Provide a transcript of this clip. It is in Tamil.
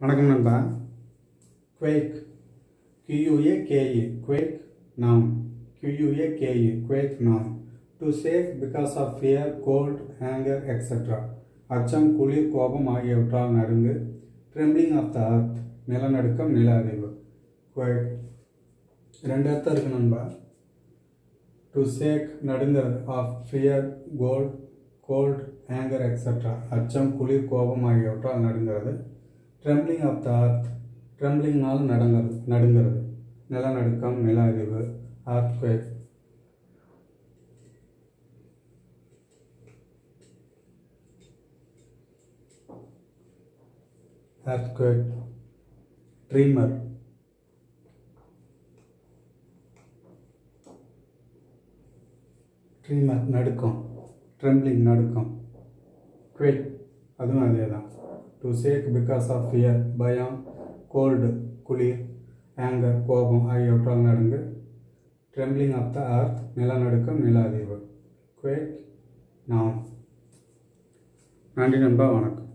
வணக்கம் நண்பா குவேக் கியூஏகேஇ குவேக் நாம் கியூஏகேஇ குவேக் நாம் to shake because of fear cold anger etcetera அச்சம் குளிர் கோபம் ஆகியவற்றால் நடுங்கு ட்ரெம்ப்ளிங் ஆஃப் த அர்த் நிலநடுக்கம் நில அதிர்வு குவேக் ரெண்டு அர்த்தம் இருக்கு நண்பா டு சேக் நடுங்கிறது of fear cold cold anger etcetera அச்சம் குளிர் கோபம் ஆகியவற்றால் நடுங்கிறது ட்ரெம்ப்ளிங் ஆஃப் த அர்த் ட்ரெம்ப்ளிங்னால் நடங்கிறது நடுங்கிறது நிலநடுக்கம் நில அதிர்வு ஆர்த்குவேக் earthquake tremor ட்ரீமர் நடுக்கம் ட்ரெம்ப்ளிங் நடுக்கம் குவேக் அதுவும் அதே தான் to shake because of fear பயம் கோல்டு குளிர் ஆங்கர் கோபம் ஆகியவற்றால் நடுங்கு ட்ரெம்ப்ளிங் ஆஃப் த அர்த் நிலநடுக்கம் நில அதிர்வு குவேக் நாம் நன்றி நண்பா வணக்கம்